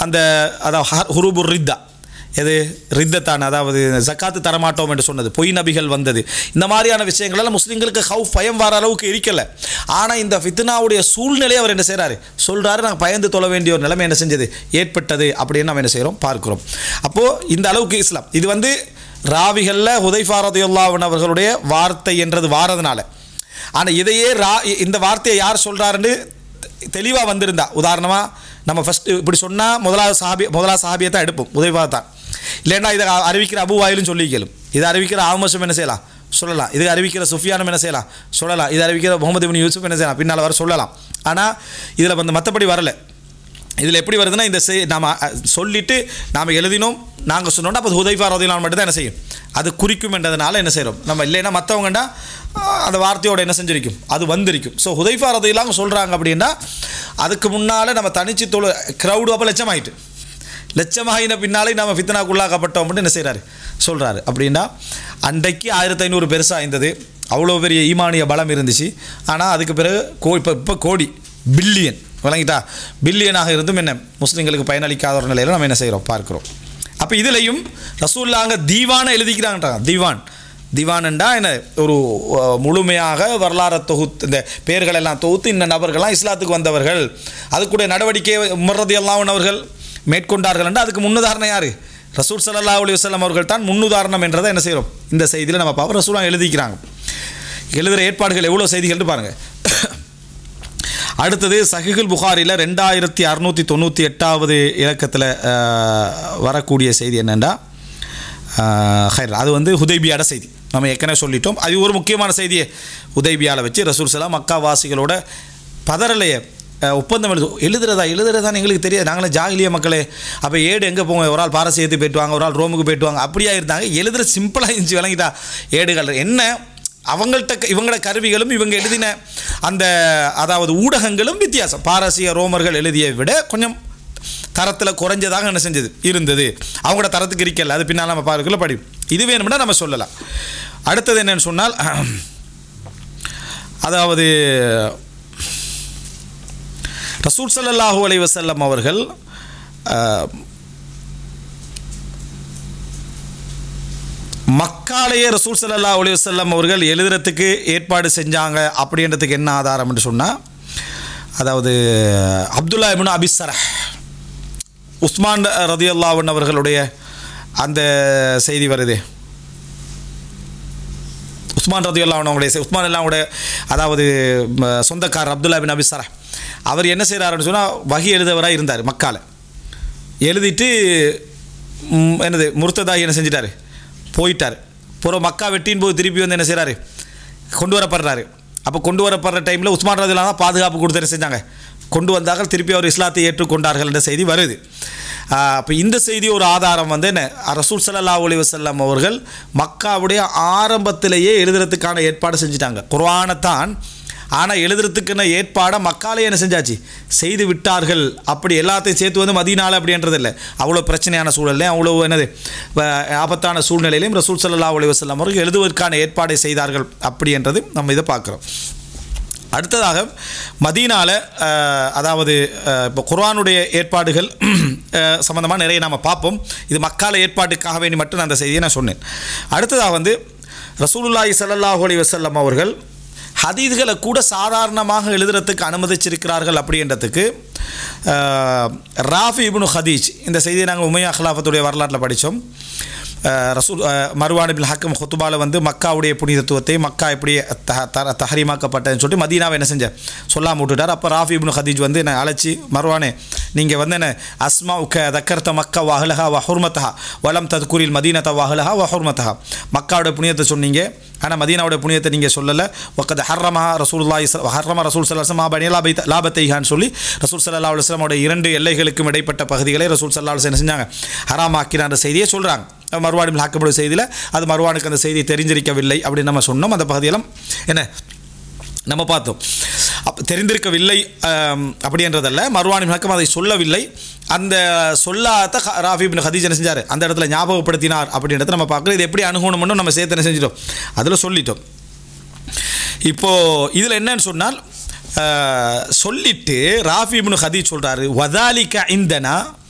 அந்த அதாவது ஹுருபுர் ரித்தா எது ரித்தத்தான் அதாவது ஜக்காத்து தரமாட்டோம் என்று சொன்னது பொய் நபிகள் வந்தது இந்த மாதிரியான விஷயங்களெல்லாம் முஸ்லீம்களுக்கு ஹவு பயம் வர அளவுக்கு இருக்கல ஆனால் இந்த ஃபித்னாவுடைய சூழ்நிலையை அவர் என்ன செய்கிறாரு சொல்கிறாரு நாங்கள் பயந்து தொழ வேண்டிய ஒரு நிலைமை என்ன செஞ்சது ஏற்பட்டது அப்படின்னு நம்ம என்ன செய்கிறோம் பார்க்கிறோம் அப்போது இந்த அளவுக்கு இஸ்லாம் இது வந்து ராவிகளில் ஹுதைஃபாரதியுல்லாவன் அவர்களுடைய வார்த்தை என்றது வாரதுனால ஆனால் இதையே ரா இந்த வார்த்தையை யார் சொல்கிறாருன்னு தெளிவாக வந்திருந்தா உதாரணமாக நம்ம ஃபஸ்ட்டு இப்படி சொன்னால் முதலாவது சாபி முதலாவது சாபியை தான் எடுப்போம் உதவியாக தான் இல்லைன்னா இதை அறிவிக்கிற அபு வாயிலும் சொல்லி கேளும் இதை அறிவிக்கிற ஆமசம் என்ன செய்யலாம் சொல்லலாம் இது அறிவிக்கிற சுஃபியானும் என்ன செய்யலாம் சொல்லலாம் இது அறிவிக்கிற முகமது பின் யூசுப் என்ன செய்யலாம் பின்னால் வர சொல்லலாம் ஆனால் இதில் வந்து மற்றபடி வரல இதில் எப்படி வருதுன்னா இந்த செய் நாம் சொல்லிட்டு நாம் எழுதினோம் நாங்கள் சொன்னோம்னா அப்போ ஹுதைஃபா ரதிலான் மட்டும் தான் என்ன செய்யும் அது குறிக்கும் என்றதுனால என்ன செய்கிறோம் நம்ம இல்லைன்னா மற்றவங்கண்டா அந்த வார்த்தையோட என்ன செஞ்சிருக்கும் அது வந்திருக்கும் ஸோ ஹுதைஃபா ரதிலாம் சொல்கிறாங்க அப்படின்னா அதுக்கு முன்னால் நம்ம தனிச்சு தொழு க்ரௌடு அப்போ லட்சமாயிட்டு லட்சமாகின பின்னாலே நம்ம ஃபித்னாக்குள்ளாக்கப்பட்டோம் அப்படின்னு என்ன செய்கிறாரு சொல்கிறாரு அப்படின்னா அன்றைக்கு ஆயிரத்தி ஐநூறு பெருசாக இருந்தது அவ்வளோ பெரிய ஈமானிய பலம் இருந்துச்சு ஆனால் அதுக்கு பிறகு கோ இப்போ இப்போ கோடி பில்லியன் விளங்கிட்டா பில்லியனாக இருந்தும் என்ன முஸ்லீம்களுக்கு பயனளிக்காத ஒரு நிலையில் நம்ம என்ன செய்கிறோம் பார்க்குறோம் அப்போ இதுலேயும் ரசூல்லாங்க தீவானை எழுதிக்கிறாங்கன்றாங்க தீவான் திவானண்டா என்ன ஒரு அஹ், முழுமையாக வரலாறு தொகுத்து இந்த பெயர்கள் எல்லாம் தொகுத்து இந்த நபர்கள்லாம் இஸ்லாத்துக்கு வந்தவர்கள் அதுக்குடைய நடவடிக்கை முறதி எல்லாம் அவர்கள் மேற்கொண்டார்கள் என்றால் அதுக்கு முன்னுதாரணம் யார் ரசூல் ஸல்லல்லாஹு அலைஹி வஸல்லம் அவர்கள் தான் முன்னுதாரணம் என்றதை என்ன செய்கிறோம் இந்த செய்தியில் நம்ம பார்ப்போம் ரசூலாம் எழுதிக்கிறாங்க எழுதுகிற ஏற்பாடுகள் எவ்வளோ செய்திகள்னு பாருங்கள் அடுத்தது சஹிகுல் புகாரியில் ரெண்டாயிரத்தி அறுநூற்றி தொண்ணூற்றி எட்டாவது இலக்கத்தில் வரக்கூடிய செய்தி என்னென்னா ஹைர் அது வந்து ஹுதைபியாட செய்தி நம்ம ஏற்கனவே சொல்லிட்டோம் அது ஒரு முக்கியமான செய்தியை ஹுதைபியாவில் வச்சு ரசூல் சலாம் மக்கா வாசிகளோட பதறலையே அஹ், ஒப்பந்தம் எழுது எழுதுறதா எழுதுறதான்னு எங்களுக்கு தெரியாது நாங்களும் ஜாகிலிய மக்களே அப்போ ஏடு எங்கே போங்க ஒரு ஆள் பாரசீகத்துக்கு போயிட்டு வாங்க ஒரு ஆள் ரோமுக்கு போயிட்டு வாங்க அப்படியா இருந்தாங்க எழுதுற சிம்பிளாக இருந்துச்சு விளங்கிட்டா ஏடுகள் என்ன அவங்கள்ட்ட க- இவங்களோட கருவிகளும் இவங்க எழுதின அந்த அதாவது ஊடகங்களும் வித்தியாசம் பாரசீக ரோமர்கள் எழுதியை விட கொஞ்சம் தரத்தில் குறைஞ்சதாக என்ன செஞ்சது இருந்தது அவங்களோட தரத்துக்கு இருக்கல அது பின்னால் நம்ம பார்க்கல படி இது வேணும்னா நம்ம சொல்லலாம் அடுத்தது என்னன்னு சொன்னால் அதாவது ரசூல் ஸல்லல்லாஹு அலைஹி வஸல்லம் அவர்கள் அஹ், மக்காலேயே ரசூல் ஸல்லல்லாஹு அலைஹி வஸல்லம் அவர்கள் எழுதுறதுக்கு ஏற்பாடு செஞ்சாங்க அப்படின்றதுக்கு என்ன ஆதாரம்னு சொன்னால் அதாவது அப்துல்லா இப்னு அபிசரஹ் உஸ்மான் ரதியல்லாவன் அவர்களுடைய அந்த செய்தி வருது உஸ்மான் ரதியுல்லாவன் அவங்களுடைய செ- உஸ்மான் அல்லாவுடைய அதாவது ம, சொந்தக்காரர் அப்துல்லா பின் அபிசரா அவர் என்ன செய்கிறாருன்னு சொன்னால் வகி எழுதவராக இருந்தார் மக்கால எழுதிட்டு ம், என்னது முர்த்ததாகி என்ன செஞ்சிட்டாரு போயிட்டார் புற மக்கா வெட்டின் போது திருப்பி வந்து என்ன செய்கிறாரு கொண்டு வரப்படுறாரு அப்போ கொண்டு வரப்படுற டைமில் உஸ்மான் ரதிலாம் தான் பாதுகாப்பு கொடுத்து என்ன செஞ்சாங்க கொண்டு வந்தார்கள் திருப்பி அவர் இஸ்லாத்தை ஏற்றுக்கொண்டார்கள் என்ற செய்தி வருது அப்போ இந்த செய்தி ஒரு ஆதாரம் வந்து என்ன ரசூல் ஸல்லல்லாஹு அலைஹி வஸல்லம் அவர்கள் மக்காவுடைய ஆரம்பத்திலேயே எழுதுறதுக்கான ஏற்பாடு செஞ்சிட்டாங்க குர்ஆனைத்தான் ஆனால் எழுதுறதுக்குன்னு ஏற்பாடை மக்காலே என்ன செஞ்சாச்சு செய்து விட்டார்கள் அப்படி எல்லாத்தையும் சேர்த்து வந்து மதியனால அப்படின்றது இல்லை அவ்வளோ பிரச்சனையான சூழல்லையும் அவ்வளோ என்னது வ- ஆபத்தான சூழ்நிலையிலையும் ரசூல் ஸல்லல்லாஹு அலைஹி வஸல்லம் அவர்கள் எழுதுவதற்கான ஏற்பாடை செய்தார்கள் அப்படின்றது நம்ம இதை பார்க்குறோம் அடுத்ததாக மதீனால அஹ், அதாவது அஹ், இப்போ குர்ஆனுடைய ஏற்பாடுகள் சம்மந்தமாக நிறைய நாம் பார்ப்போம் இது மக்கால ஏற்பாட்டுக்காக வேண்டி மட்டும் நான் அந்த செய்தியை நான் சொன்னேன் அடுத்ததாக வந்து ரசூலுல்லாஹி ஸல்லல்லாஹு அலைஹி வஸல்லம் அவர்கள் ஹதீதுகளை கூட சாதாரணமாக எழுதுறதுக்கு அனுமதிச்சிருக்கிறார்கள் அப்படின்றதுக்கு அஹ், ராஃபி இப்னு ஹதீஜ் இந்த செய்தியை நாங்கள் உமையா ஹிலாஃபத்துடைய வரலாற்றில் படித்தோம் ரசூல் மருவான் பின் ஹக்கம் ஹுத்துபால வந்து மக்காவுடைய புனிதத்துவத்தை மக்கா எப்படி த- த- தஹரீமாக்கப்பட்டதுன்னு சொல்லிட்டு மதீனாவை என்ன செஞ்ச சொல்லாம விட்டுட்டார் அப்போ ராஃபி இப்னு ஹதீஜ் வந்து என்னை அழைச்சி மருவானே நீங்கள் வந்து என்ன அஸ்மா உக்க தக்கர்த்த மக்கா வாஹலஹா வஹுர்மத்தஹா வலம் தத்குரில் மதீனத்த வாஹலஹா வஹுர்மத்தஹா மக்காவோட புனிதத்தை சொன்னீங்க ஆனால் மதீனாவோட புனிதத்தை நீங்கள் சொல்லலை ஒக்கது ஹர்ரமா ரசூலுல்லாஹி ஸல் ஹர்ரமா ரசூல் சல்லாஹ் மா பனி லாபை லாபத்தைஹான்னு சொல்லி ரசூல் சல்லா அலுவலமோட இரண்டு எல்லைகளுக்கும் இடைப்பட்ட பகுதிகளை ரசூல் சல்லா அலுவலம் என்ன செஞ்சாங்க ஹராமாக்கிற செய்தியை சொல்கிறாங்க மறுவாடி ஹாக்கப்படும் செய்தியில் அது மறுவானுக்கு அந்த செய்தி தெரிஞ்சிருக்கவில்லை அப்படின்னு நம்ம சொன்னோம் அந்த பகுதியெல்லாம் என்ன நம்ம பார்த்தோம் அப்போ தெரிந்திருக்கவில்லை ஆம், அப்படின்றதல்ல மறுவாணி ஹக்கம் அதை சொல்லவில்லை அந்த சொல்லாத ஹ- ராஃபி பின் ஹதீஜ் என்ன செஞ்சார் அந்த இடத்துல ஞாபகப்படுத்தினார் அப்படின்றத நம்ம பார்க்குறோம் இது எப்படி அணுகணும்னு நம்ம சேர்த்து என்ன செஞ்சிட்டோம் அதில் சொல்லிட்டோம் இப்போது இதில் என்னன்னு சொன்னால் அஹ், சொல்லிட்டு ராஃபி இப்னு ஹதீஜ் சொல்கிறாரு வதாலிக இந்தனா